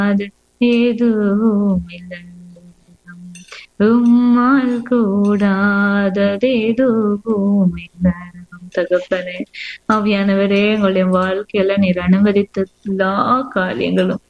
அது எதுவும் இல்லை உம்மால் கூடாதது எதுவும் இல்லை தகப்பனே ஆவியானவரே எங்களுடைய வாழ்க்கையில நீர் அனுமதித்த எல்லா காரியங்களும்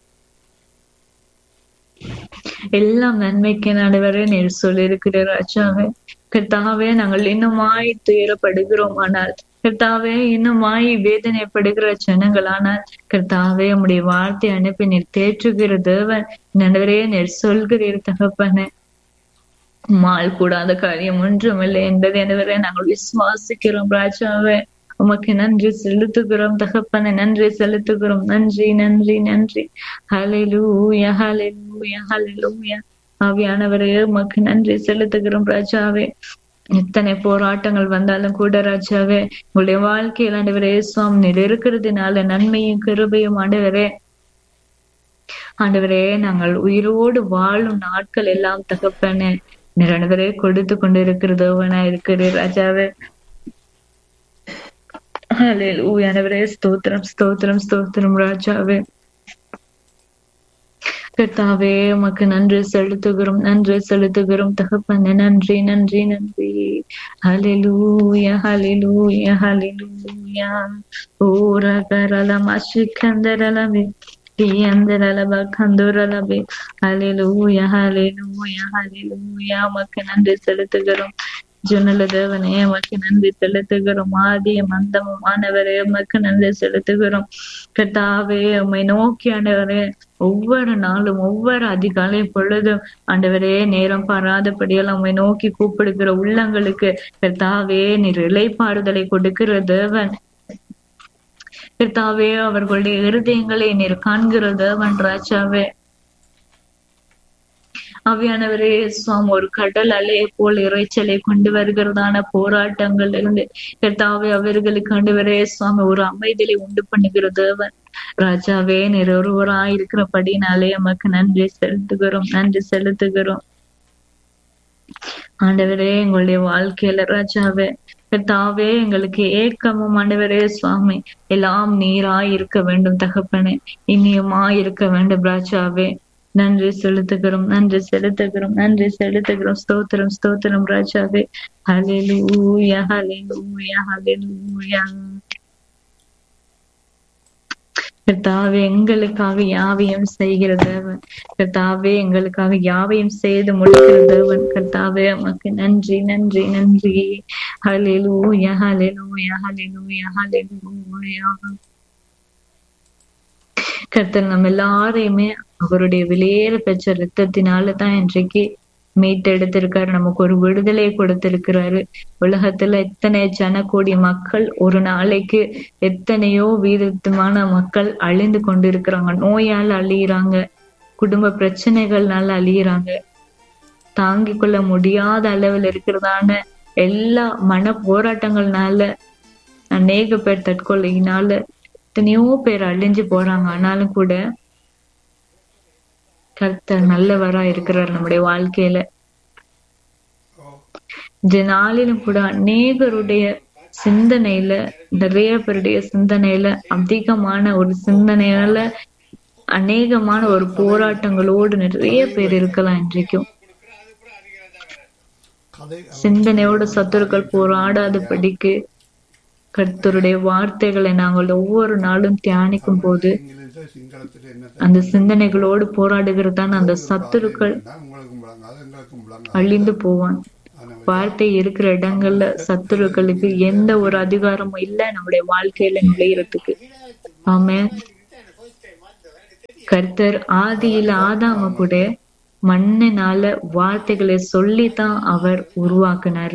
எல்லாம் நன்மைக்கு நடுவரே நீர் சொல்லியிருக்கிற ராஜாவே கர்த்தாவே நாங்கள் இன்னுமாய் துயரப்படுகிறோம் ஆனால் கர்த்தாவே இன்னுமாய் வேதனைப்படுகிற ஜனங்களானால் கர்த்தாவே உம்முடைய வார்த்தை அனுப்பி நீர் தேற்றுகிற தேவன் நடுவரே நீர் சொல்கிறீர் தகப்பனே மால் கூடாத காரியம் ஒன்றுமில்லை என்பதை எனவே நாங்கள் விசுவாசிக்கிறோம் ராஜாவே உமக்கு நன்றி செலுத்துகிறோம் தகப்பனை நன்றி செலுத்துகிறோம் நன்றி நன்றி நன்றி ஹalleluya ஹalleluya ஹalleluya ஆவியானவரே உமக்கு நன்றி செலுத்துகிறோம் ராஜாவே எத்தனை போராட்டங்கள் வந்தாலும் கூட ராஜாவே உங்களுடைய வாழ்க்கையில் ஆண்டவரே சுவாமி நீர் இருக்கிறதுனால நன்மையும் கிருபையும் ஆண்டவரே ஆண்டவரே நாங்கள் உயிரோடு வாழும் நாட்கள் எல்லாம் தகப்பனே நிறனவரே கொடுத்து கொண்டிருக்கிறதோவனா இருக்கிற ராஜாவே ஹalleluya ஸ்தோத்திரம் ஸ்தோத்திரம் ஸ்தோத்திரம் ராஜாவே கர்த்தாவே உமக்கு நன்றி செலுத்துகிறோம் நன்றி செலுத்துகிறோம் தகப்பனே நன்றி நன்றி நன்றி ஹalleluya ஹalleluya ஹalleluya ஓர கரல மஷிகந்தரலவே Yandaralaba Kanduralabe. Hallelujah, hallelujah, hallelujah. உமக்கு நன்றி செலுத்துகிறோம் ஜுனல தேவனே உமக்கு நன்றி செலுத்துகிறோம் ஆதியும் அந்தமும் ஆனவரே உமக்கு நன்றி செலுத்துகிறோம் கர்த்தாவே உம்மை நோக்கி ஆண்டவரே ஒவ்வொரு நாளும் ஒவ்வொரு அதிகாலை பொழுதும் ஆண்டவரே நேரம் பாராதபடியெல்லாம் உம்மை நோக்கி கூப்பிடுகிற உள்ளங்களுக்கு கர்த்தாவே நீர் இலைப்பாறுதலை கொடுக்கிற தேவன் கர்த்தாவே அவர்களுடைய இருதயங்களை நீர் காண்கிற தேவன் ராஜாவே அவையானவரே சுவாமி ஒரு கடல் அலையை போல் இறைச்சலை கொண்டு வருகிறதான போராட்டங்கள் இருந்து கர்த்தாவே அவர்களுக்கு ஆண்டவரே சுவாமி ஒரு அமைதியை உண்டு பண்ணுகிற தேவன் ராஜாவே நீர் ஒருவராய் இருக்கிறபடினாலே நமக்கு நன்றி செலுத்துகிறோம் நன்றி செலுத்துகிறோம் ஆண்டவரே எங்களுடைய வாழ்க்கையில ராஜாவே கர்த்தாவே எங்களுக்கு ஏக்கமும் ஆண்டவரே சுவாமி எல்லாம் நீராய் இருக்க வேண்டும் தகப்பனே இனியமாய் இருக்க வேண்டும் ராஜாவே நன்றி செலுத்துகிறோம் நன்றி செலுத்துகிறோம் நன்றி செலுத்துகிறோம் ஸ்தோத்திரம் ஸ்தோத்திரம் ராஜாவே ஹalleluya ஹalleluya ஹalleluya கர்த்தாவே எங்களுக்காக யாவையும் செய்கிற தேவன் கர்த்தாவே எங்களுக்காக யாவையும் செய்து முடிக்கிற தேவன் கர்த்தாவே உமக்கு நன்றி நன்றி நன்றி ஹalleluya ஹalleluya ஹalleluya ஹalleluya கர்த்தர் நம்ம எல்லாரையுமே அவருடைய வெளியேற பெற்ற ரத்தத்தினால தான் இன்றைக்கு மீட்டெடுத்திருக்காரு நமக்கு ஒரு விடுதலை கொடுத்திருக்கிறாரு உலகத்துல எத்தனை ஜனகோடி மக்கள் ஒரு நாளைக்கு எத்தனையோ வீதமான மக்கள் அழிந்து கொண்டிருக்கிறாங்க நோயால் அழியிறாங்க குடும்ப பிரச்சனைகள்னால அழியிறாங்க தாங்கிக் கொள்ள முடியாத அளவில் இருக்கிறதான எல்லா மன போராட்டங்கள்னால அநேக பேர் தற்கொலையினால எத்தனையோ பேர் அழிஞ்சு போறாங்க ஆனாலும் கூட கர்த்தர் நல்லவரா இருக்கிறார் நம்முடைய வாழ்க்கையில இந்த நாளிலும் கூட அநேகருடைய சிந்தனையில நிறைய பேருடைய சிந்தனையில அதிகமான ஒரு சிந்தனையால அநேகமான ஒரு போராட்டங்களோடு நிறைய பேர் இருக்கலாம் இன்றைக்கும் சிந்தனையோட சத்துருக்கள் போராடாதபடிக்கு கர்த்தருடைய வார்த்தைகளை நாங்கள் ஒவ்வொரு நாளும் தியானிக்கும் போது அந்த சிந்தனைகளோடு போராடுகிறதான அந்த சத்துருக்கள் அழிந்து போவான் வார்த்தை இருக்கிற இடங்கள்ல சத்துருக்களுக்கு எந்த ஒரு அதிகாரமும் இல்ல நம்முடைய வாழ்க்கையில நுழையறதுக்கு ஆமே கர்த்தர் ஆதியில ஆதாம கூட மண்ணினால வார்த்தைகளை சொல்லித்தான் அவர் உருவாக்குனாரு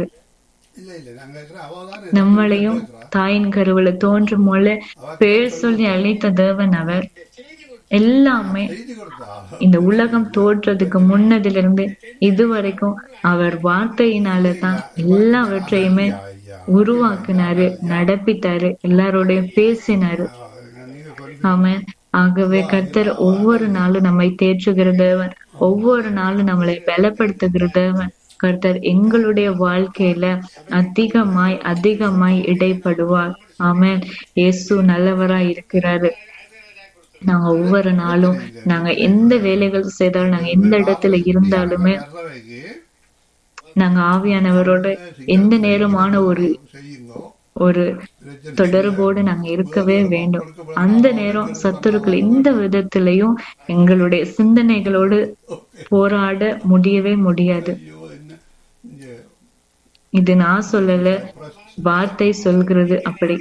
நம்மளையும் தாயின் கருவில தோன்றும் போல பேர் சொல்லி அழைத்த தேவன் அவர் எல்லாமே இந்த உலகம் தோற்றதுக்கு முன்னதிலிருந்து இதுவரைக்கும் அவர் வார்த்தையினால தான் எல்லாவற்றையுமே உருவாக்குனாரு நடப்பித்தாரு எல்லாரோடையும் பேசினாரு ஆமாம் ஆகவே கர்த்தர் ஒவ்வொரு நாளும் நம்மை தேற்றுகிற தேவன் ஒவ்வொரு நாளும் நம்மளை பலப்படுத்துகிற தேவன் கர்த்தர் எங்களுடைய வாழ்க்கையில அதிகமாய் அதிகமாய் இடைப்படுவார் ஆமேன் இயேசு நல்லவராய் இருக்கிறாரு நாங்க ஒவ்வொரு நாளும் நாங்க எந்த வேலைகள் செய்தாலும் நாங்க எந்த இடத்துல இருந்தாலுமே வர்றவைக்கு நாங்க ஆவியானவரோட எந்த நேரமான ஒரு செய்யுங்கோ ஒரு தொடர்போடு நாங்க இருக்கவே வேண்டும் அந்த நேரம் சத்துருக்கள் எந்த விதத்திலையும் எங்களுடைய சிந்தனைகளோடு போராட முடியவே முடியாது ஐயோ என்ன இங்க இது நான் சொல்லல வார்த்தை சொல்கிறது அப்படி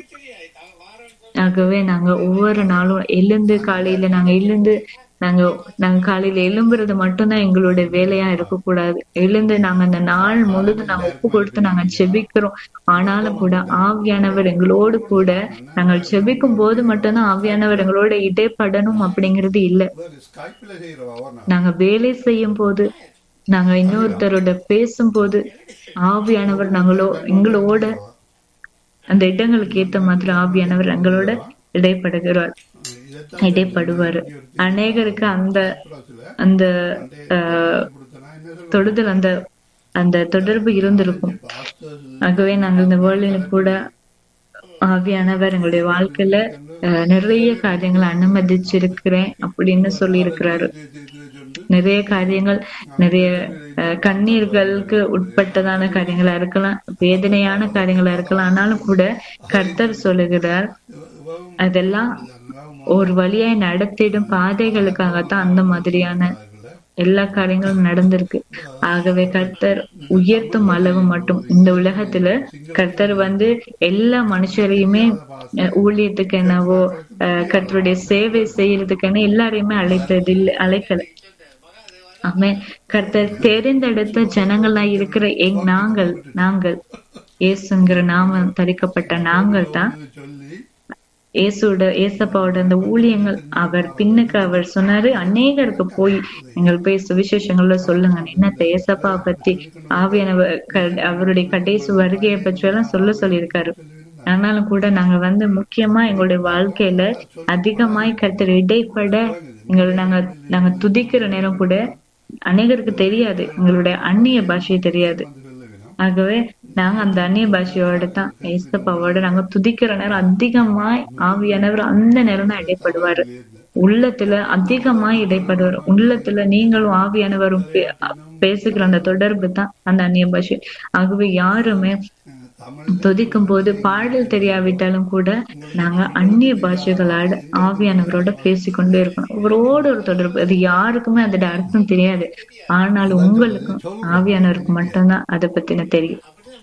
ஆகவே நாங்க ஒவ்வொரு நாளும் எழுந்து காலையில நாங்க எழுந்து நாங்க நாங்க காலையில எழும்புறது மட்டும்தான் எங்களுடைய வேலையா இருக்கக்கூடாது எழுந்து நாங்க அந்த நாள் முழுதும் நாங்க ஒப்பு கொடுத்து நாங்க செபிக்கிறோம் ஆனாலும் கூட ஆவியானவர் எங்களோடு கூட நாங்கள் செபிக்கும் போது மட்டும்தான் ஆவியானவர் எங்களோட இடைப்படணும் அப்படிங்கிறது இல்ல வேறு ஸ்கைப்பில் செய்கிறவா ஒரு நாங்க வேலை செய்யும் போது நாங்க இன்னொருத்தரோட பேசும்போது ஆவியானவர் நாங்களோ எங்களோட அந்த இடங்களுக்கு ஏத்த மாதிரி ஆவியானவர் எங்களோட இடைப்படுகிறார் இதைத்தான் இடைப்படுவாரு அநேகருக்கு அந்த புறத்துல அந்த ஆஹ், கொடுத்தனா என்ன சொல்ல தொடுதல் அந்த அந்த தொடர்பு இருந்திருக்கும் பாஸ்டர்ஸ் ஆகவே நாங்கள் இந்த வேர்ல்டில கூட ஆவியானவர் எங்களுடைய வாழ்க்கையில ஆஹ், நிறைய காரியங்களை அனுமதிச்சிருக்கிறேன் அப்படின்னு சொல்லி இருக்கிறாரு நிறைய காரியங்கள் நிறைய அஹ், கண்ணீர்களுக்கு உட்பட்டதான காரியங்களா இருக்கலாம் வேதனையான காரியங்களா இருக்கலாம் ஆனாலும் கூட கர்த்தர் சொல்லுகிறார் அதெல்லாம் ஒரு வழியாய் நடத்திடும் பாதைகளுக்காகத்தான் அந்த மாதிரியான எல்லா காரியங்களும் நடந்திருக்கு ஆகவே கர்த்தர் உயர்த்தும் அளவு மட்டும் இந்த உலகத்துல கர்த்தர் வந்து எல்லா மனுஷரையுமே அஹ், ஊழியத்துக்கு என்னவோ அஹ், கர்த்தருடைய சேவை செய்யறதுக்கான எல்லாரையுமே அழைத்தது இல்லை அழைக்கல ஆமென் கர்த்தர் தெரிந்தெடுத்த ஜனங்களா இருக்கிற எங் நாங்கள் நாங்கள் இயேசுங்கிற நாமம் தரிக்கப்பட்ட நாங்கள் தான் சொல்லி இயேசுவோட ஏசப்பாவோட அந்த ஊழியங்கள் அவர் பின்னுக்கு அவர் சொன்னாரு அநேகருக்கு போய் நீங்கள் போய் சுவிசேஷங்கள்ல சொல்லுங்க என்னத்த ஏசப்பா பத்தி ஆவியானவர் க- அவருடைய கடைசி வருகையை பற்றி எல்லாம் சொல்ல சொல்லியிருக்காரு ஆனாலும் கூட நாங்க வந்து முக்கியமா எங்களுடைய வாழ்க்கையில அதிகமாய் கருத்தர் இடைப்பட எங்களை நாங்க நாங்க துதிக்கிற நேரம் கூட அநேகருக்கு தெரியாது எங்களுடைய அந்நிய பாஷை தெரியாது ஆகவே நாங்க அந்த அந்நிய பாஷையோட தான் ஏசப்பாவோட நாங்க துதிக்கிற நேரம் அதிகமாய் ஆவியானவர் அந்த நேரம் தான் இடைப்படுவாரு உள்ளத்துல அதிகமாய் இடைப்படுவார் உள்ளத்துல நீங்களும் ஆவியானவரும் பே- பேசுகிற அந்த தொடர்பு தான் அந்த அந்நிய பாஷை ஆகவே யாருமே தமிழ் துதிக்கும் போது பாடல் தெரியாவிட்டாலும் கூட நாங்க அந்நிய பாஷைகளோட ஆவியானவரோட பேசிக்கொண்டே இருக்கணும் அவரோட ஒரு தொடர்பு அது யாருக்குமே அதோட அர்த்தம் தெரியாது ஆனாலும் உங்களுக்கும் ஆவியானவருக்கு மட்டும்தான் அதை பத்தின தெரியும்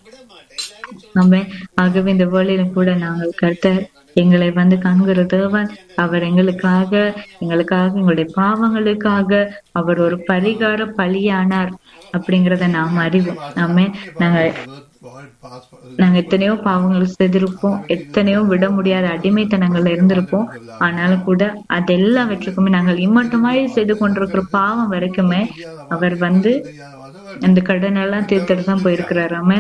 நம்ம ஆகவே இந்த வேளையில கூட நாங்கள் கர்த்தர் எங்களை வந்து காண்கிற தேவன் அவர் எங்களுக்காக எங்களுக்காக எங்களுடைய பாவங்களுக்காக அவர் ஒரு பரிகார பலியானார் அப்படிங்கறத நாம் அறிவோம் நாம நாங்க பாஸ் நாங்க எத்தனையோ பாவங்கள் செய்திருப்போம் எத்தனையோ விட முடியாத அடிமைத்தனங்கள்ல இருந்திருப்போம் ஆனாலும் கூட அதெல்லாவற்றுக்குமே நாங்கள் இம்மட்டுமாய் செய்து கொண்டிருக்கிற பாவம் வரைக்குமே அவர் வந்து அந்த கடனெல்லாம் தீர்த்துட்டு தான் போயிருக்கிறாராம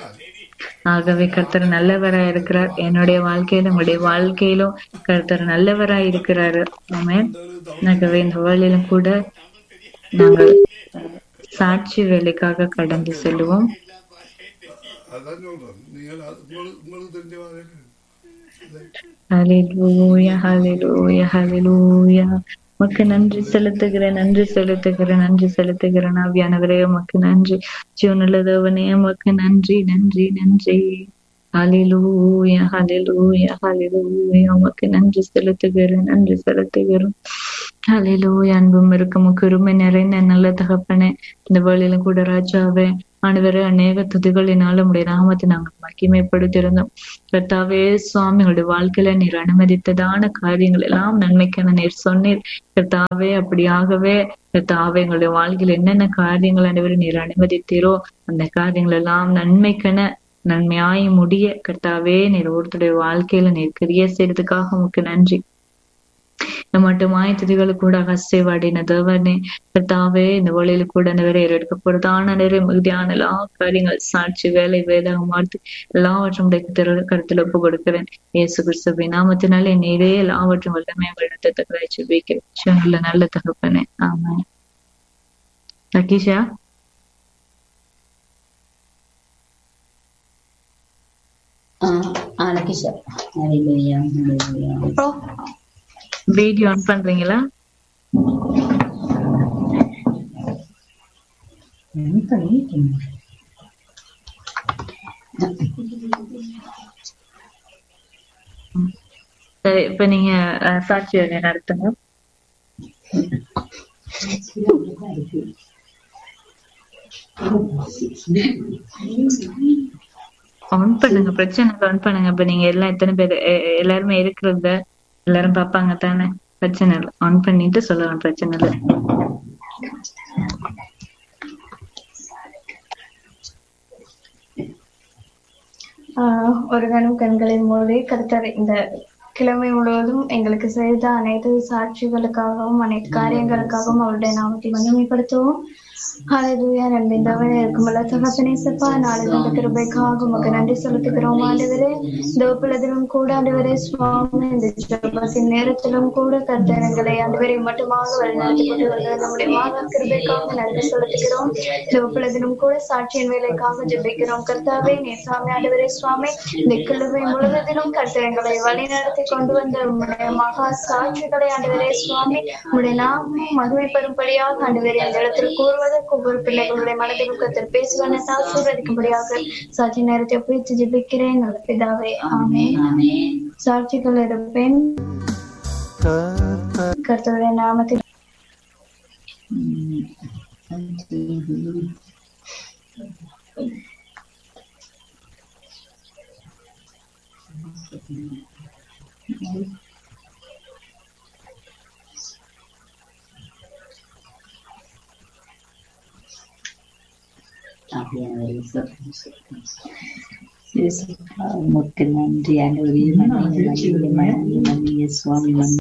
ஆகவே கர்த்தர் நல்லவரா இருக்கிறார் என்னுடைய வாழ்க்கையிலும் உங்களுடைய வாழ்க்கையிலும் கர்த்தர் நல்லவரா இருக்கிறாரு ஆமென் ஆகவே இந்த வேலையிலும் கூட நாங்கள் சாட்சி வேலைக்காக கடந்து செல்வோம் அதான் சொல்றேன் நீங்கள் அது- உங்களுக்கு உங்களுக்கு தெரிஞ்சவாறு ஹalleluya ஹalleluya ஹalleluya உமக்கு நன்றி செலுத்துகிறேன் நன்றி செலுத்துகிறேன் நன்றி செலுத்துகிறேன் ஆவியானவரே உமக்கு நன்றி ஜீவனுள்ள தேவனே உமக்கு நன்றி நன்றி நன்றி ஹalleluya ஹalleluya ஹalleluya உமக்கு நன்றி செலுத்துகிறேன் நன்றி செலுத்துகிறேன் ஹalleluya அன்பும் இருக்கும் கிருமை நிறைந்த நல்ல தகப்பனே இந்த வேளையில கூட ராஜாவே ஆண்டவரே அநேக துதிகளினால உடைய நாமத்தை நாங்கள் மகிமைப்படுத்தியிருந்தோம் கர்த்தாவே சுவாமி எங்களுடைய வாழ்க்கையில நீர் அனுமதித்ததான காரியங்கள் எல்லாம் நன்மைக்கான நீர் சொன்னீர் கர்த்தாவே அப்படியாகவே கர்த்தாவே எங்களுடைய வாழ்க்கையில என்னென்ன காரியங்கள் ஆண்டவரே நீர் அனுமதித்தீரோ அந்த காரியங்கள் எல்லாம் நன்மைக்கென நன்மையாய் முடிய கர்த்தாவே நீர் ஒருத்தருடைய வாழ்க்கையில நீர் கிரிய செய்யறதுக்காக உமக்கு நன்றி மட்டுமாய் துதிகளுக்கு கூட அசைவாடின தேவனே கர்த்தாவே இந்த வழியில கூட நிறைய எடுக்க போறதான நிறைய மிகுதியான எல்லா காரியங்கள் சாட்சி வேலை வேதகம் வார்த்தை எல்லாவற்றும் உடைய திரு கருத்துல ஒப்பு கொடுக்கிறேன் இயேசு கிறிஸ்துவை நாமத்தினாலே நீரே எல்லாவற்றும் வல்லமே நடத்தத்தக்கதாய் சுபிக்கிறேன் நல்ல நல்ல தகப்பனே ஆமா Lakeisha Ah, ah, Lakeisha. Hallelujah. Hallelujah. Video on பண்றீங்களா சரி இப்ப நீங்க அஹ், சாட்சி வேலையை நடத்துங்க ஆன் பண்ணுங்க பிரச்சனை ஆன் பண்ணுங்க இப்ப நீங்க எல்லாம் எத்தனை பேர் எ- எ- எல்லாருமே இருக்கிறத எல்லாரும் பாப்பாங்க தானே பிரச்சனை இல்லை ஆன் பண்ணிட்டு சொல்லலாம் பிரச்சனை இல்லை ஆஹ் ஒரு கணம் கண்களை மூடி கருத்தர் இந்த கிழமை முழுவதும் எங்களுக்கு செய்த அனைத்து சாட்சிகளுக்காகவும் அனைத்து காரியங்களுக்காகவும் அவருடைய நாமத்தை மகிமைப்படுத்துவோம் ஹalleluya நன்றிந்தவனே இருக்குமல்ல தகப்பனே சப்பா நாளை இந்த கிருபைக்காக உமக்கு நன்றி செலுத்துகிறோம் ஆண்டவரே இந்த ஒப்பிலதிலும் கூட ஆண்டவரே சுவாமி இந்த ஜெபத்தின் நேரத்திலும் கூட கர்த்தரங்களை ஆண்டவரை மட்டுமாக வழிநடத்தி கொண்டு வந்த நம்முடைய மாதா கிருபைக்காக நன்றி செலுத்துகிறோம் இந்த ஒப்பிலதிலும் கூட சாட்சியின் வேலைக்காக ஜெபிக்கிறோம் கர்த்தாவே நீ சாமி ஆண்டவரே சுவாமி இந்த கிழமை முழுவதிலும் கர்த்தரங்களை வழி நடத்தி கொண்டு வந்த உம்முடைய மகா சாட்சிகளை ஆண்டவரே சுவாமி உம்முடைய நாமம் மகிமை பெறும்படியாக ஆண்டவரே அந்த இடத்தில் கூறுவதற்கு ஒவ்வொரு பிள்ளைகளுடைய மனதிலும் கர்த்தர் பேசுவன ஆசீர்வதிக்கும்படியாக சாட்சி நேரத்தை பிடித்து ஜெபிக்கிறேன் நல்ல பிதாவே ஆமே சாட்சிகள் இருப்பேன் கர்த்தருடைய நாமத்தில் உமக்கு நன்றி ஆண்டவரே மன்னிய மன்னிய மன்னிய மன்னிய சுவாமி மன்னி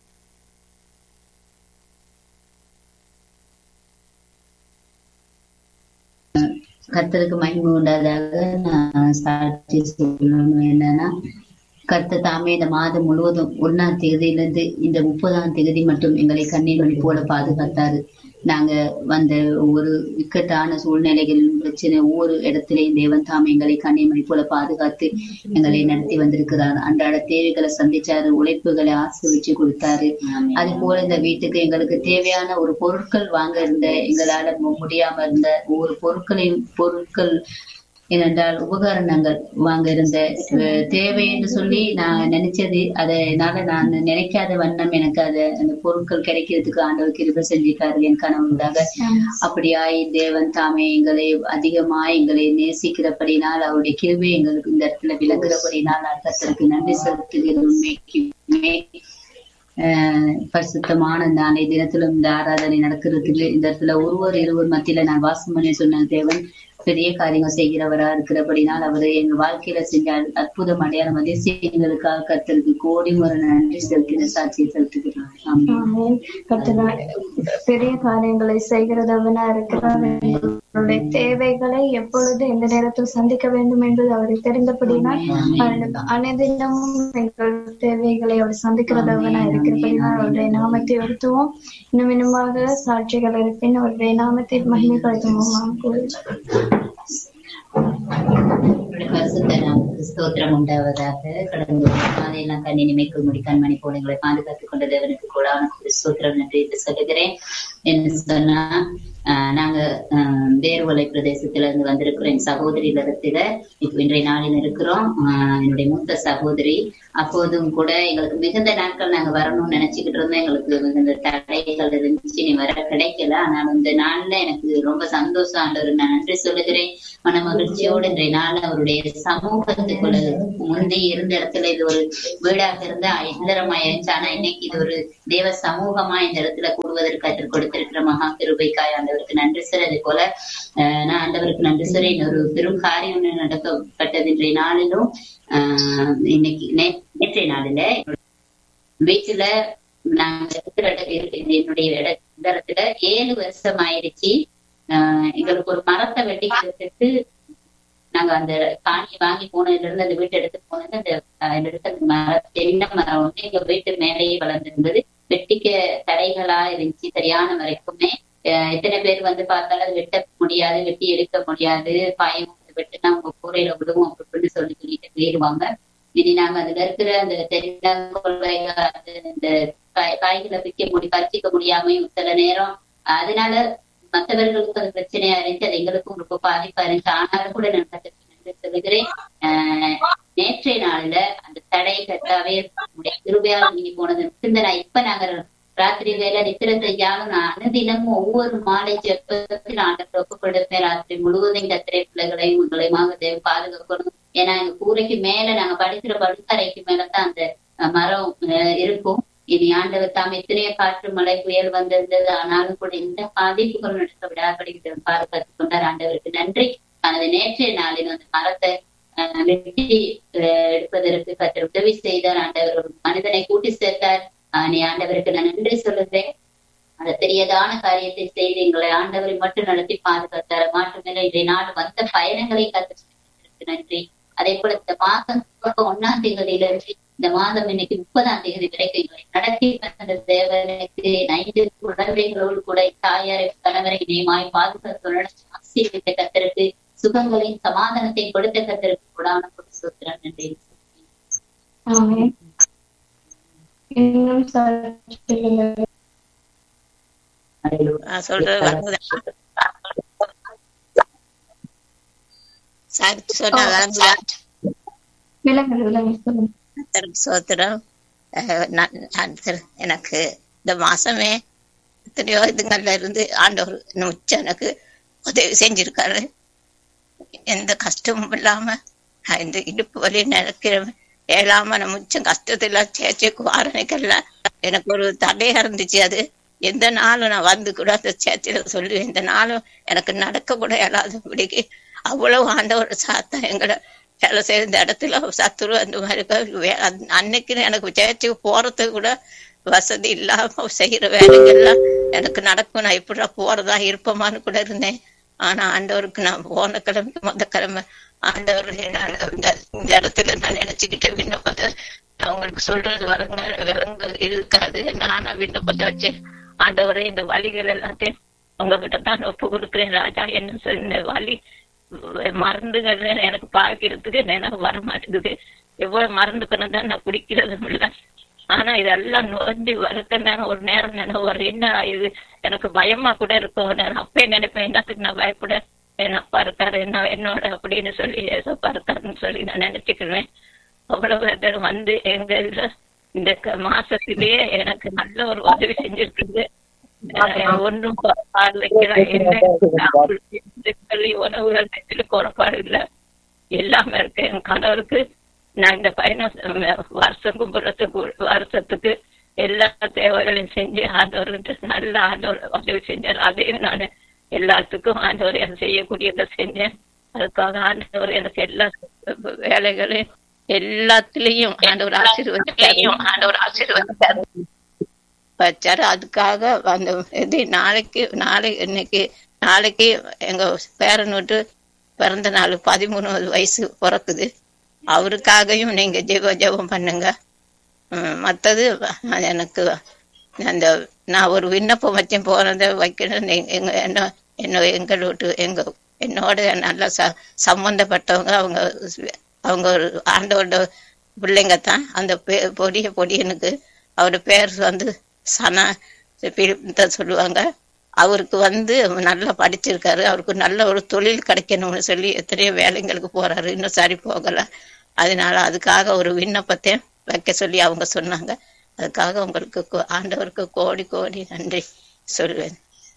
கர்த்தருக்கு மகிமை உண்டாதாக நான் சாட்சி சொல்லணும் என்னன்னா கர்த்தர் தாமே இந்த மாதம் முழுவதும் ஒன்னாம் தேதியிலிருந்து இந்த முப்பதாம் தேதி மட்டும் எங்களை கண்ணீர் வழி போல பாதுகாத்தாரு நாங்க வந்த ஒரு இக்கட்டான சூழ்நிலைகள் பிரச்சனை ஒவ்வொரு இடத்திலேயும் தேவன் தாமே எங்களை கண்ணீர் மணி போல பாதுகாத்து எங்களை நடத்தி வந்திருக்கிறார் அன்றாட தேவைகளை சந்திச்சாரு உழைப்புகளை ஆசிர்வச்சு கொடுத்தாரு அது போல இந்த வீட்டுக்கு எங்களுக்கு தேவையான ஒரு பொருட்கள் வாங்க இருந்த எங்களால மு- முடியாம இருந்த ஒவ்வொரு பொருட்களையும் பொருட்கள் ஏனென்றால் உபகரணங்கள் வாங்க இருந்த அஹ், தேவை என்று சொல்லி நான் நினைச்சது அதனால நான் நினைக்காத வண்ணம் எனக்கு அது அந்த பொருட்கள் கிடைக்கிறதுக்கு ஆண்டவர் கிருபை செஞ்சிருக்காரு என் கனவுண்டாக அப்படியாய் தேவன் தாமே எங்களை அதிகமாய் எங்களை நேசிக்கிறபடினால் அவருடைய கிருபை எங்களுக்கு இந்த இடத்துல விளங்குறபடினால் நான் கர்த்தருக்கு நன்றி செலுத்துகிறது உண்மைக்குமே ஆஹ் பரிசுத்தமான இந்த அன்னைய தினத்திலும் இந்த ஆராதனை நடக்கிறதுக்கு இந்த இடத்துல ஒருவர் இருவர் மத்தியில நான் வாசம் பண்ணி சொன்ன தேவன் பெரிய காரியங்கள் செய்கிறவரா இருக்கிறபடினால் அவர் எங்க வாழ்க்கையில செஞ்ச அற்- அற்புதம் அடையாளம் அதிசயங்களுக்காக கர்த்தருக்கு கோடி முறை நன்றி செலுத்தின சாட்சியை செலுத்துகிறேன் ஆமென். ஆமென். கர்த்தர் பெரிய காரியங்களை செய்கிறதவனா இருக்கிறார் எங்களுடைய தேவைகளை எப்பொழுது எந்த நேரத்தில் சந்திக்க வேண்டும் என்பது அவரை தெரிந்தபடினால் அவர் அனைதினமும் எங்கள் தேவைகளை அவர் சந்திக்கிறதவனா இருக்கிறபடினால் அவருடைய நாமத்தை உயர்த்துவோம் இன்னும் இன்னுமாக சாட்சிகள் இருப்பின் அவருடைய நாமத்தை மகிமைப்படுத்துவோம் நாம் கூறி உங்களுடைய பரிசுத்த நாமத்துக்கு ஸ்தோத்திரம் உண்டாவதாக கடந்த ஒரு நாளையெல்லாம் கண்ணி நிமைக்கு முடி கண்மணி போல எங்களை பாதுகாத்துக் கொண்ட தேவனுக்கு கூடான ஒரு ஸ்தோத்திரம் நன்றி என்று சொல்லுகிறேன் என்ன சொன்னா ஆஹ் நாங்க ஆஹ் வேர்வலை பிரதேசத்துல இருந்து வந்திருக்கிறோம் என் சகோதரி இடத்துல இப்ப இன்றைய நாளில் இருக்கிறோம் ஆஹ் என்னுடைய மூத்த சகோதரி அப்போதும் கூட எங்களுக்கு மிகுந்த நாட்கள் நாங்க வரணும்னு நினைச்சுக்கிட்டு இருந்தோம் எங்களுக்கு மிகுந்த தடைகள் இருந்துச்சு நீ வர கிடைக்கல ஆனால் இந்த நாள்ல எனக்கு ரொம்ப சந்தோஷம் ஆண்டவர் நான் நன்றி சொல்லுகிறேன் மன மகிழ்ச்சியோடு இன்றைய நாள் அவருடைய சமூகத்துக்குள்ள முந்தி இருந்த இடத்துல இது ஒரு வீடாக இருந்தா இல்லறமாயிருந்துச்சு ஆனா இன்னைக்கு இது ஒரு தேவ சமூகமா இந்த இடத்துல கூடுவதற்கு கற்றுக் கொடுத்திருக்கிற மகா கிருபைக்காய் ஆண்டவருக்கு நன்றி சார் அது போல அஹ் நான் ஆண்டவருக்கு நன்றி சார் இன்னொரு பெரும் காரியம் ஒண்ணு நடக்கப்பட்டது இன்றைய நாளிலும் ஆஹ் இன்னைக்கு நே- நேற்றைய நாளில வீட்டுல நாங்க இருக்கிற இட- இரு- என்னுடைய இட- இடத்துல ஏழு வருஷம் ஆயிடுச்சு ஆஹ் எங்களுக்கு ஒரு மரத்தை வெட்டிக்கிறதுக்கு நாங்க அந்த காணியை வாங்கி போனதுல இருந்து அந்த வீட்டை எடுத்து போனது அந்த ஆஹ் அந்த இடத்துல அந்த மரம் தென்னை மரம் வந்து எங்க வீட்டு மேலேயே வளர்ந்திருந்தது வெட்டிக்க தடைகளா இருந்துச்சு சரியான வரைக்குமே ஆஹ் எத்தனை பேர் வந்து பார்த்தாலும் அது வெட்ட முடியாது வெட்டி எடுக்க முடியாது பயம் வந்து வெட்டுனா உங்க கூரையில விடுவோம் அப்படின்னு சொல்லி சொல்லிட்டு போயிடுவாங்க இனி நாங்க அதுல இருக்கிற அந்த தென்னங்கொள்ளை அது இந்த காய்- காய்களை விற்க முடி பறிச்சிக்க முடியாமையும் சில நேரம் அதனால மற்றவர்களுக்கு அது பிரச்சனையா இருந்துச்சு அது எங்களுக்கும் ரொம்ப பாதிப்பா இருந்துச்சு ஆனாலும் கூட நான் கத்திற்கு நன்றி சொல்லுகிறேன் ஆஹ் நேற்றைய நாள்ல அந்த தடை கட்டாவே உடைய கிருபையால் நீங்க போனது இந்த நான் இப்ப நாங்க ராத்திரி வேலை நித்திர செய்யாம நான் அனுதினமும் ஒவ்வொரு மாலை ஜெபத்தில் ஆண்டத்தை ஒப்பு கொடுப்பேன் ராத்திரி முழுவதும் கத்திரை பிள்ளைகளையும் உங்களையுமாக தேவ பாதுகாக்கணும் ஏன்னா எங்க கூரைக்கு மேல நாங்க படிக்கிற படுக்கறைக்கு மேலதான் அந்த அஹ், மரம் அஹ், இருக்கும் இனி ஆண்டவர் தாம் எத்தனையோ காற்று மழை புயல் வந்திருந்தது ஆனாலும் கூட இந்த பாதிப்புகள் நடக்க விடாபடிக்கிட்டு பாதுகாத்துக் கொண்டார் ஆண்டவருக்கு நன்றி தனது நேற்றைய நாளில் அந்த மரத்தை அஹ், வெட்டி அஹ், எடுப்பதற்கு கற்று உதவி செய்தார் ஆண்டவர் ஒரு மனிதனை கூட்டி சேர்த்தார் ஆஹ் நீ ஆண்டவருக்கு நான் நன்றி சொல்லுகிறேன் அந்த பெரியதான காரியத்தை செய்து எங்களை ஆண்டவரை மட்டும் நடத்தி பாதுகாத்தார் மாற்றமில்லை இன்றைய நாள் வந்த பயணங்களை கற்று நன்றி அதே போல இந்த மாதம் ஒன்னாம் தேதியில இருந்து இந்த மாதம் இன்னைக்கு முப்பதாம் தேதி வரைக்கும் எங்களை நடத்தி வந்த தேவனுக்கு ஐந்து குழந்தைகளோடு கூட தாயாரை கணவரை இணையமாய் பாதுகாத்து ஆசீர்வித்த கத்தருக்கு சுகங்களையும் சமாதானத்தையும் கொடுத்த கத்தருக்கு கூடான கொடு சூத்திரம் நன்றி ஆமென் இன்னும் சாட்சிகள் நான் சொல்றது வழங்குதா? சாட்சி சொன்னா வழங்குதா? விலங்கு விலங்கு சொல்லுங்க கர்த்தருக்கு சோத்திரம் அஹ் நான் நான் திரு- எனக்கு இந்த மாசமே எத்தனையோ இதுங்கள்ல இருந்து ஆண்டவர் நிச்சயம் எனக்கு உதவி செஞ்சிருக்காரு எந்த கஷ்டமும் இல்லாம நான் இந்த இடுப்பு வலி நினைக்கிறேன் ஏழாம நான் மிச்சம் கஷ்டத்துல சேச்சிக்கு வாரணைக்கெல்லாம் எனக்கு ஒரு தடையா இருந்துச்சு அது எந்த நாளும் நான் வந்து கூட அந்த சேச்சில சொல்லுவேன் இந்த நாளும் எனக்கு நடக்க கூட இயலாதபடிக்கு அவ்வளவு ஆண்டவர் சாத்தா எங்களை வேலை செய்த இந்த இடத்துல சத்துரு அந்த மாதிரி க- வே- அன்- அன்னைக்கு எனக்கு சேர்ச்சுக்கு போறதுக்கு கூட வசதி இல்லாம செய்யற வேலைகள்லாம் எனக்கு நடக்கும் நான் இப்படி போறதா இருப்போமான்னு கூட இருந்தேன் ஆனா ஆண்டவருக்கு நான் போன கிழமை மொத கிழமை ஆண்டவர் நான் இந்த இந்த இடத்துல நான் நினைச்சுக்கிட்ட விண்ணப்பத்தை அவங்களுக்கு சொல்றது வரங்க விலங்கு இருக்காது நானா விண்ணப்பத்தை வச்சேன் ஆண்டவரே இந்த வழிகள் எல்லாத்தையும் உங்ககிட்ட தான் ஒப்பு கொடுக்குறேன் ராஜா என்ன சொல்லி இந்த வழி மருந்துகள் எனக்கு பாக்கிறதுக்கு நினைவு வர மாட்டேங்குது எவ்வளவு மருந்துக்கணும் தான் நான் குடிக்கிறதும் இல்லை ஆனா இதெல்லாம் நோண்டி வரத்த நேரம் ஒரு நேரம் நினைவு வரும் என்ன இது எனக்கு பயமா கூட இருக்கும் நான் அப்பயே நினைப்பேன் என்னத்துக்கு நான் பயப்பட என் அப்பா இருக்காரு என்ன என்னோட அப்படின்னு சொல்லி ஏசப்பா இருக்காருன்னு சொல்லி நான் நினைச்சுக்கிறேன் அவ்வளவு பேர் வந்து எங்க இதுல இந்த க- மாசத்திலேயே எனக்கு நல்ல ஒரு உதவி செஞ்சிருக்குது அஹ் ஒன்றும் பா- பால் வைக்கிறேன் என்ன இந்த கல்வி உணவுகள் நெத்தில குறைபாடு இல்லை எல்லாமே இருக்கு என் கணவருக்கு நான் இந்த பயணம் அஹ் வருஷம் கும்பிட்றதுக்கு வருஷத்துக்கு எல்லா தேவைகளையும் செஞ்சு ஆண்டவர் நல்ல ஆண்டவர் உதவி செஞ்சார் அதையும் நான் எல்லாத்துக்கும் ஆண்டவர் எனக்கு செய்யக்கூடியதை செஞ்சேன் அதுக்காக ஆண்டவர் எனக்கு எல்லா வேலைகளையும் எல்லாத்துலயும் ஆண்டவர் ஆசீர்வதிச்சாரு ஆண்டவர் ஆசீர்வதிச்சாரு வச்சாரு அதுக்காக அந்த இது நாளைக்கு நாளை இன்னைக்கு நாளைக்கு எங்க பேரன் விட்டு பிறந்த நாள் பதிமூணாவது வயசு பிறக்குது அவருக்காகவும் நீங்க ஜெப ஜெபம் பண்ணுங்க உம், மத்தது அது எனக்கு அந்த நான் ஒரு விண்ணப்பம் வச்சேன் போனதை வைக்கணும் நீங்க- எங்க என்ன என்ன எங்கள் வீட்டு எங்க என்னோட நல்ல ச சம்பந்தப்பட்டவங்க அவங்க அவங்க ஒரு ஆண்டோட பிள்ளைங்க தான் அந்த பெ- பொடிய பொடியனுக்கு அவரோட பேர் வந்து சனா பிலிப் தான் சொல்லுவாங்க அவருக்கு வந்து நல்லா படிச்சிருக்காரு அவருக்கு நல்ல ஒரு தொழில் கிடைக்கணும்னு சொல்லி எத்தனையோ வேலைங்களுக்கு போறாரு இன்னும் சரி போகல அதனால அதுக்காக ஒரு விண்ணப்பத்தை வைக்க சொல்லி அவங்க சொன்னாங்க அதுக்காக உங்களுக்கு கோ- ஆண்டவருக்கு கோடி கோடி நன்றி சொல்லுவேன்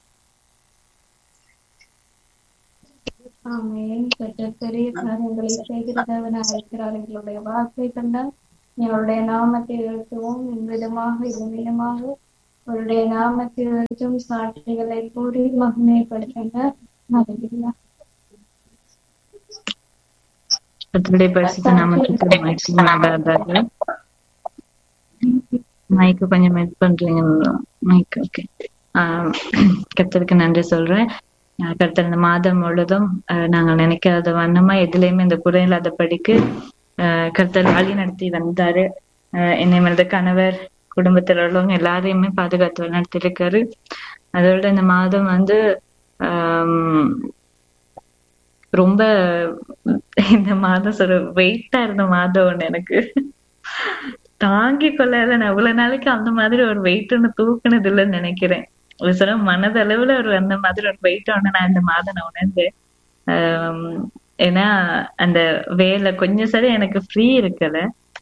ஆமென் கர்த்தர் பெரிய காரியங்களை செய்கிறதவனாக இருக்கிறார் எங்களுடைய வார்த்தை கண்டால் எங்களுடைய நாமத்தை உயர்த்துவோம் விதமாக விதமாக அவருடைய நாமத்தை உயர்த்தும் சாட்சிகளை கூறி மகிமைப்படுத்துங்க ஹalleluya கர்த்தருடைய பரிசுத்த நாமத்துக்கு மகிமையாக மைக்கு கொஞ்சம் மெட் பண்றீங்க மைக் ஓகே கர்த்தருக்கு நன்றி சொல்றேன் ஆஹ் கர்த்தர் இந்த மாதம் முழுதும் ஆஹ் நாங்கள் நினைக்காத வண்ணமா எதுலயுமே இந்த குறை இல்லாத படிக்கு கர்த்தர் வழி நடத்தி வந்தாரு ஆஹ் என்னை மனது கணவர் குடும்பத்தில் உள்ளவங்க எல்லாரையுமே பாதுகாத்து நடத்தி இருக்காரு அதோட இந்த மாதம் வந்து ஆஹ் ரொம்ப இந்த மாதம் ஒரு வெயிட்டா இருந்த மாதம் ஒண்ணு எனக்கு தாங்கி கொள்ளாத நான் இவ்வளவு நாளைக்கு அந்த மாதிரி ஒரு வெயிட் ஒண்ணு தூக்குனது இல்லைன்னு நினைக்கிறேன் ஒரு சில மனதளவுல ஒரு அந்த மாதிரி ஒரு வெயிட் ஒண்ணு நான் இந்த மாதம் நான் உணர்ந்தேன் ஆஹ் ஏன்னா அந்த வேலை கொஞ்சம் சரி எனக்கு ஃப்ரீ இருக்கல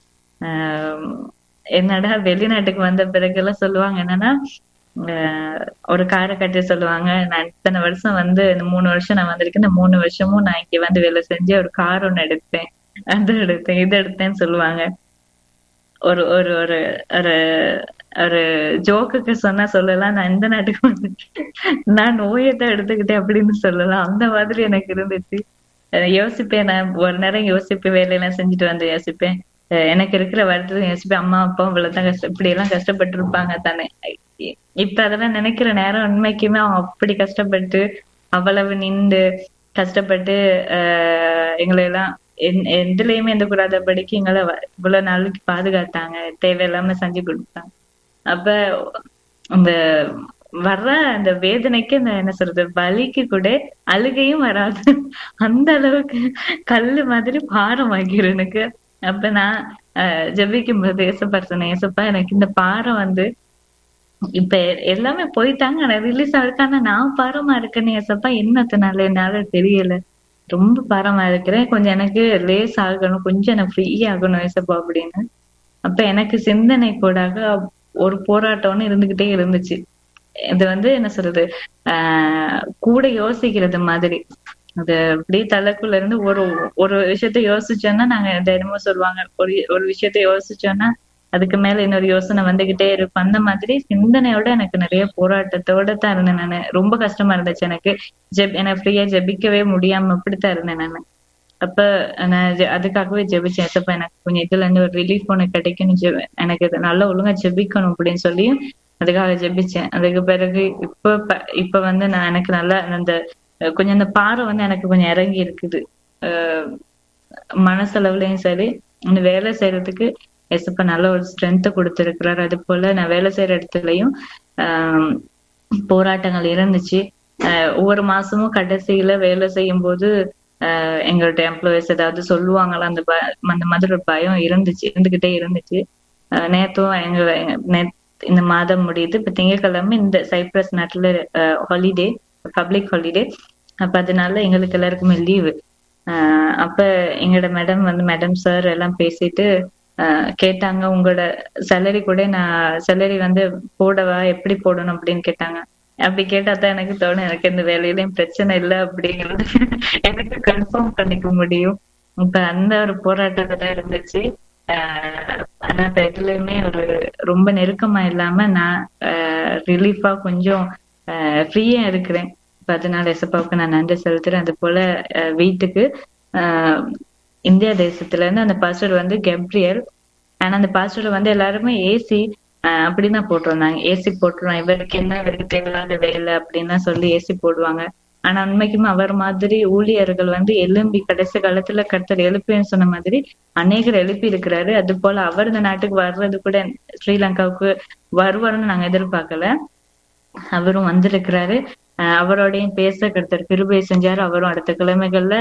ஆஹ் என்னடா வெளிநாட்டுக்கு வந்த பிறகெல்லாம் சொல்லுவாங்க என்னன்னா ஆஹ் ஒரு காரை கட்டி சொல்லுவாங்க நான் இத்தனை வருஷம் வந்து இந்த மூணு வருஷம் நான் வந்திருக்கேன் இந்த மூணு வருஷமும் நான் இங்க வந்து வேலை செஞ்சு ஒரு கார் ஒண்ணு எடுத்தேன் அது எடுத்தேன் இது எடுத்தேன்னு சொல்லுவாங்க ஒரு ஒரு ஒரு ஒரு ஒரு ஜோக்குக்கு சொன்னா சொல்லலாம் நான் இந்த நாட்டுக்கு வந்து நான் நோயை தான் எடுத்துக்கிட்டேன் அப்படின்னு சொல்லலாம் அந்த மாதிரி எனக்கு இருந்துச்சு அஹ் யோசிப்பேன் நான் ஒரு நேரம் யோசிப்பேன் வேலையெல்லாம் செஞ்சுட்டு வந்து யோசிப்பேன் அஹ் எனக்கு இருக்கிற வருடத்துல யோசிப்பேன் அம்மா அப்பா இவ்வளவுதான் கஷ்டம் இப்படி எல்லாம் கஷ்டப்பட்டு இருப்பாங்க தானே இ- இப்ப அதெல்லாம் நினைக்கிற நேரம் உண்மைக்குமே அவங்க அப்படி கஷ்டப்பட்டு அவ்வளவு நின்று கஷ்டப்பட்டு ஆஹ் எங்களை எல்லாம் எந்- எதுலயுமே எந்த கூடாதபடிக்கு எங்களை வ- இவ்வளவு நாளைக்கு பாதுகாத்தாங்க தேவையில்லாம செஞ்சு கொடுத்தாங்க அப்ப அந்த வர்ற அந்த வேதனைக்கு அந்த என்ன சொல்றது வலிக்கு கூட அழுகையும் வராது அந்த அளவுக்கு கல்லு மாதிரி பாரம் ஆகிரும் எனக்கு அப்ப நான் ஆஹ் ஜெபிக்கும் போது ஏசப்பா சொன்னேன் ஏசப்பா எனக்கு இந்த பாரம் வந்து இப்ப எல்லாமே போயிட்டாங்க ஆனா ரிலீஸ் ஆயிருக்கு ஆனா நான் பாரமா இருக்கேன்னு ஏசப்பா என்னத்தினால என்னால தெரியல ரொம்ப பாரமா இருக்கிறேன் கொஞ்சம் எனக்கு லேஸ் ஆகணும் கொஞ்சம் எனக்கு ஃப்ரீ ஆகணும் ஏசப்பா அப்படின்னு அப்ப எனக்கு சிந்தனை கூடாக ஒரு போராட்டம்னு இருந்துகிட்டே இருந்துச்சு இது வந்து என்ன சொல்றது ஆஹ் கூட யோசிக்கிறது மாதிரி அது அப்படியே தலைக்குள்ள இருந்து ஒரு ஒரு விஷயத்த யோசிச்சோம்னா நாங்க தினமும் சொல்லுவாங்க ஒரு ஒரு விஷயத்த யோசிச்சோம்னா அதுக்கு மேல இன்னொரு யோசனை வந்துகிட்டே இருக்கும் அந்த மாதிரி சிந்தனையோட எனக்கு நிறைய போராட்டத்தோட தான் இருந்தேன் நானு ரொம்ப கஷ்டமா இருந்துச்சு எனக்கு ஜெப் எனக்கு ஃப்ரீயா ஜெபிக்கவே முடியாம அப்படித்தான் இருந்தேன் நானு அப்ப நான் ஜெ- அதுக்காகவே ஜெபிச்சேன் ஏசப்பா எனக்கு கொஞ்சம் இதுல இருந்து ஒரு ரிலீஃப் ஒண்ணு கிடைக்கும் ஜெப- எனக்கு இது நல்லா ஒழுங்கா ஜெபிக்கணும் அப்படின்னு சொல்லி அதுக்காக ஜெபிச்சேன் அதுக்கு பிறகு இப்ப ப- இப்ப வந்து நான் எனக்கு நல்லா அந்த அஹ், கொஞ்சம் அந்த பாறை வந்து எனக்கு கொஞ்சம் இறங்கி இருக்குது அஹ், மனசளவுலயும் சரி இந்த வேலை செய்யறதுக்கு எசப்ப நல்ல ஒரு ஸ்ட்ரென்த் கொடுத்திருக்கிறாரு அது போல நான் வேலை செய்யற இடத்துலயும் ஆஹ் போராட்டங்கள் இருந்துச்சு ஆஹ் ஒவ்வொரு மாசமும் கடைசியில வேலை செய்யும் போது ஆஹ் எங்கள்ட்ட எம்ப்ளாயிஸ் ஏதாவது சொல்லுவாங்களா அந்த ப- அந்த மாதிரி ஒரு பயம் இருந்துச்சு இருந்துகிட்டே இருந்துச்சு ஆஹ் நேத்தும் எங்க எங்க- நேத்- இந்த மாதம் முடியுது இப்ப திங்கட்கிழமை இந்த சைப்ரஸ் நாட்டுல ஹாலிடே பப்ளிக் ஹாலிடே அப்ப அதனால எங்களுக்கு எல்லாருக்குமே லீவு அப்ப எங்களோட மேடம் வந்து மேடம் சார் எல்லாம் பேசிட்டு ஆஹ் கேட்டாங்க உங்களோட சேலரி கூட நான் சேலரி வந்து போடவா எப்படி போடணும் அப்படின்னு கேட்டாங்க அப்படி கேட்டா தான் எனக்கு தோணும் எனக்கு இந்த வேலையிலயும் பிரச்சனை இல்லை அப்படிங்கிறது எனக்கு கன்ஃபார்ம் பண்ணிக்க முடியும் இப்ப அந்த ஒரு போராட்டத்துல தான் இருந்துச்சு ஆஹ் ஆனா இப்ப எதுலயுமே ஒரு ரொம்ப நெருக்கமா இல்லாம நான் ரிலீஃபா கொஞ்சம் ஃப்ரீயா இருக்கிறேன் இப்ப அதனால எசப்பாவுக்கு நான் நன்றி செலுத்துறேன் அது போல ஆஹ் வீட்டுக்கு ஆஹ் இந்தியா தேசத்துல இருந்து அந்த பாஸ்வேர்டு வந்து கெப்ரியல் ஆனா அந்த பாஸ்வேர்டு வந்து எல்லாருமே ஏசி அப்படின்னு தான் போட்டிருந்தாங்க ஏசி போட்டுருவோம் இவருக்கு என்ன இவருக்கு தேவையில்லாத வேலை அப்படின்னு சொல்லி ஏசி போடுவாங்க ஆனா உண்மைக்குமே அவர் மாதிரி ஊழியர்கள் வந்து எழும்பி கடைசி காலத்துல கர்த்தர் எழுப்பின்னு சொன்ன மாதிரி அநேகர் எழுப்பி இருக்கிறாரு அது போல அவர் இந்த நாட்டுக்கு வர்றது கூட ஸ்ரீலங்காவுக்கு வருவாருன்னு நாங்க எதிர்பார்க்கல அவரும் வந்திருக்கிறாரு ஆஹ் அவரோடையும் பேச கர்த்தர் கிருபை செஞ்சாரு அவரும் அடுத்த கிழமைகள்ல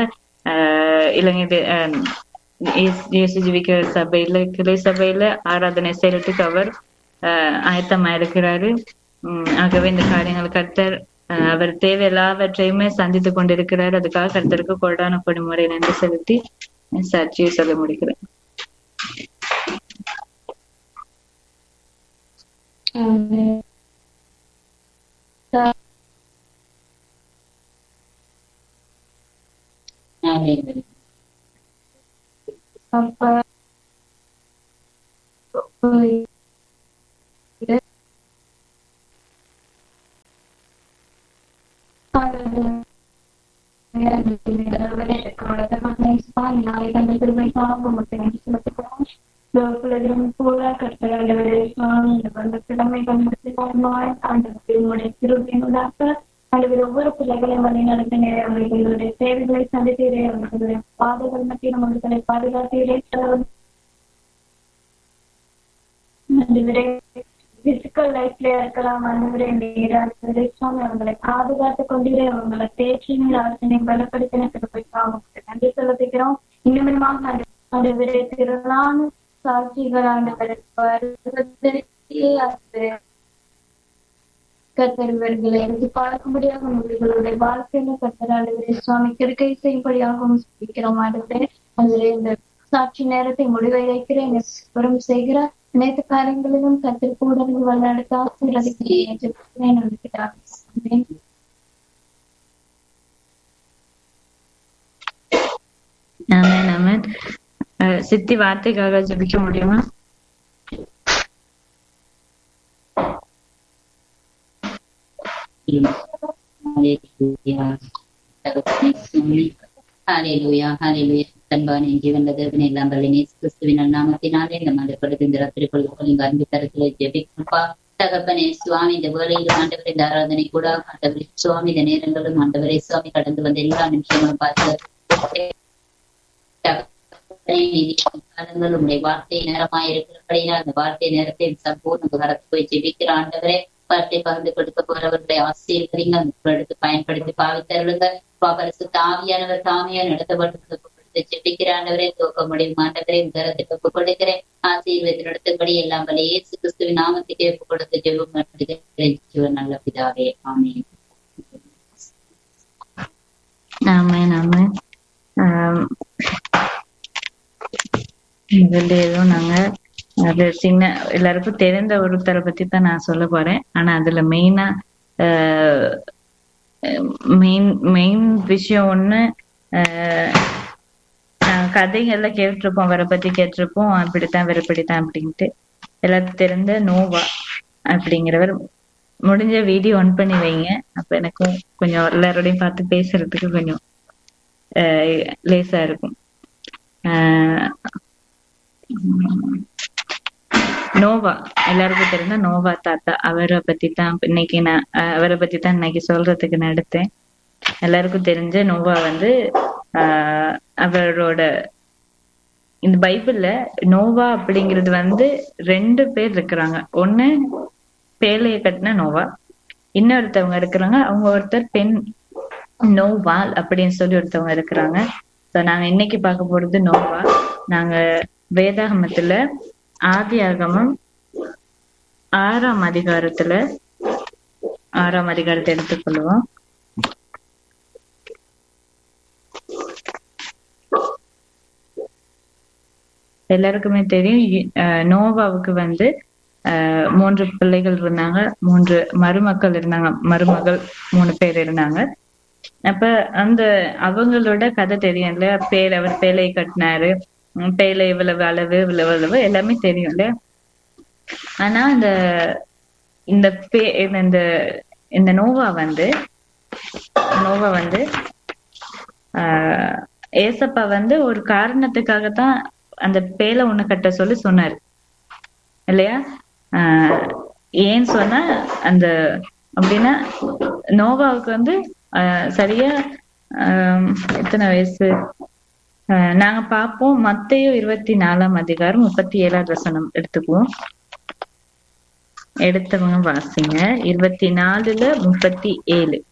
ஆஹ் இலங்கை தே- ஆஹ் இயேசு- இயேசு ஜீவிக்கிற சபையில கிளை சபையில ஆராதனை செய்யறதுக்கு அவர் ஆஹ் ஆயத்தமா இருக்கிறாரு உம் ஆகவே இந்த காரியங்கள் கர்த்தர் ஆஹ் அவர் தேவை எல்லாவற்றையுமே சந்தித்து கொண்டிருக்கிறார் அதுக்காக கர்த்தருக்கு கொடான முறை நன்றி செலுத்தி என் சாட்சியை சொல்ல முடிக்கிறேன் ஆமென். ஆமென். அப்ப ஒவ்வொரு பிள்ளைகளையும் வழி நடத்த அவர்களுடைய தேவைகளை சந்தித்தீரே அவர்களுடைய பாதைகள் மத்தியில் அவர்களை பாதுகாத்தீரே ஆண்டவரே, பிசிக்கல் லைஃப்ல இருக்கலாம் ஆண்டவரே நீராண்டவரே சுவாமி அவங்களை பாதுகாத்து கொண்டிரே அவங்களை தேற்றின ஆசனை பலப்படுத்தின கிருபைக்காக நன்றி செலுத்துகிறோம் இன்னுமாக ஆண்டவரே திரளான சாட்சிகள் ஆண்டவரே வருவதற்கே ஆண்டவரே கத்தர்வர்களை எடுத்து பார்க்கும்படியாக உங்களுடைய வாழ்க்கையில கத்தராளுவரே சுவாமி கிருக்கை செய்யும்படியாகவும் சொல்லிக்கிறோம் ஆண்டவரே அதுவரை இந்த சாட்சி நேரத்தை முடிவை வைக்கிறேன் புறம் செய்கிற அனைத்து காரியங்களிலும் கத்திர கூட வழிநடத்த ஆசீர்வதிக்கிறேன் நினைக்கிறார் ஆமென் ஆமென் அஹ் சித்தி வார்த்தைக்காக ஜெபிக்க முடியுமா ஹalleluya ஹalleluya தன்பானே ஜீவன தேவனே எல்லாம் வல்ல இயேசு கிறிஸ்துவின் நாமத்தினாலே இந்த மண்டபடுத்த இந்த ராத்திரிக்குள் இங்க அன்பு தரத்திலே ஜெபிக்கப்பா தகப்பனே சுவாமி இந்த வேலையில் ஆண்டவரை இந்த ஆராதனை கூட ஆண்டவரே சுவாமி இந்த நேரங்களும் ஆண்டவரே சுவாமி கடந்து வந்த எல்லா நிமிஷங்களும் பார்த்து காலங்கள் உங்களுடைய வார்த்தை நேரமாய் இருக்கிறபடினால் அந்த வார்த்தை நேரத்தை சம்பூர்ண வரத்து போய் ஜெபிக்கிற ஆண்டவரே வார்த்தை பகிர்ந்து கொடுக்க போறவர்களை ஆசீர்வதிங்க அந்த எடுத்து பயன்படுத்தி பாவித்தருளுங்க பரிசு தாவியானவர் தாமியா நடத்தப்பட்டு கொடுத்து ஜெபிக்கிற ஆண்டவரே துவக்க முடியும் ஆண்டவரே உதரத்துக்கு ஒப்பு கொடுக்கிறேன் ஆசீர்வதி நடத்தும்படி எல்லாம் வல்ல இயேசு கிறிஸ்துவின் நாமத்துக்கே ஒப்பு கொடுத்து ஜெபம் நல்ல பிதாவே ஆமென் ஆமென் ஆமென் ஆம், முதல்ல ஏதோ நாங்க அது சின்ன எல்லாருக்கும் தெரிந்த ஒருத்தரை பத்தி தான் நான் சொல்ல போறேன் ஆனா அதுல மெயினா மெயின் மெயின் விஷயம் ஒண்ணு ஆஹ் நான் கதைகள்ல கேட்டிருப்போம் அவரை பத்தி கேட்டிருப்போம் அப்படித்தான் இவர் இப்படித்தான் அப்படின்ட்டு எல்லாத்துக்கும் தெரிந்த நோவா அப்படிங்கிறவர் முடிஞ்ச வீடியோ ஆன் பண்ணி வைங்க அப்ப எனக்கும் கொஞ்சம் எல்லாரோடையும் பார்த்து பேசுறதுக்கு கொஞ்சம் ஆஹ் லேசா இருக்கும் ஆஹ் உம் நோவா எல்லாருக்கும் தெரிந்த நோவா தாத்தா அவரை பத்தி தான் இன்னைக்கு நான் ஆஹ் அவரை பத்தி தான் இன்னைக்கு சொல்றதுக்கு நான் எடுத்தேன் எல்லாருக்கும் தெரிஞ்ச நோவா வந்து ஆஹ் அவரோட இந்த பைபிள்ல நோவா அப்படிங்கிறது வந்து ரெண்டு பேர் இருக்கிறாங்க ஒண்ணு பேழைய கட்டின நோவா இன்னொருத்தவங்க இருக்கிறாங்க அவங்க ஒருத்தர் பெண் நோவால் அப்படின்னு சொல்லி ஒருத்தவங்க இருக்கிறாங்க சோ நாங்க இன்னைக்கு பார்க்க போறது நோவா நாங்க வேதாகமத்துல ஆதியாகமம் ஆறாம் அதிகாரத்துல ஆறாம் அதிகாரத்தை எடுத்துக்கொள்வோம் எல்லாருக்குமே தெரியும் இ- அஹ் நோவாவுக்கு வந்து ஆஹ் மூன்று பிள்ளைகள் இருந்தாங்க மூன்று மருமக்கள் இருந்தாங்க மருமகள் மூணு பேர் இருந்தாங்க அப்ப அந்த அவங்களோட கதை தெரியும் இல்லையா பேர் அவர் பேலையை கட்டினாரு உம் பேலை இவ்வளவு அளவு இவ்வளவு அளவு எல்லாமே தெரியும் இல்லையா ஆனா இந்த இந்த பே இந்த- இந்த இந்த நோவா வந்து நோவா வந்து ஆஹ் ஏசப்பா வந்து ஒரு காரணத்துக்காகத்தான் அந்த பேலை ஒண்ணு கட்ட சொல்லி சொன்னாரு இல்லையா ஆஹ் ஏன் சொன்னா அந்த அப்படின்னா நோவாவுக்கு வந்து ஆஹ் சரியா ஆஹ் எத்தனை வயசு ஆஹ் நாங்க பார்ப்போம் மத்தேயு இருபத்தி நாலாம் அதிகாரம் முப்பத்தி ஏழாவது வசனம் எடுத்துக்குவோம் எடுத்தவங்க வாசிங்க இருபத்தி நாலுல முப்பத்தி ஏழு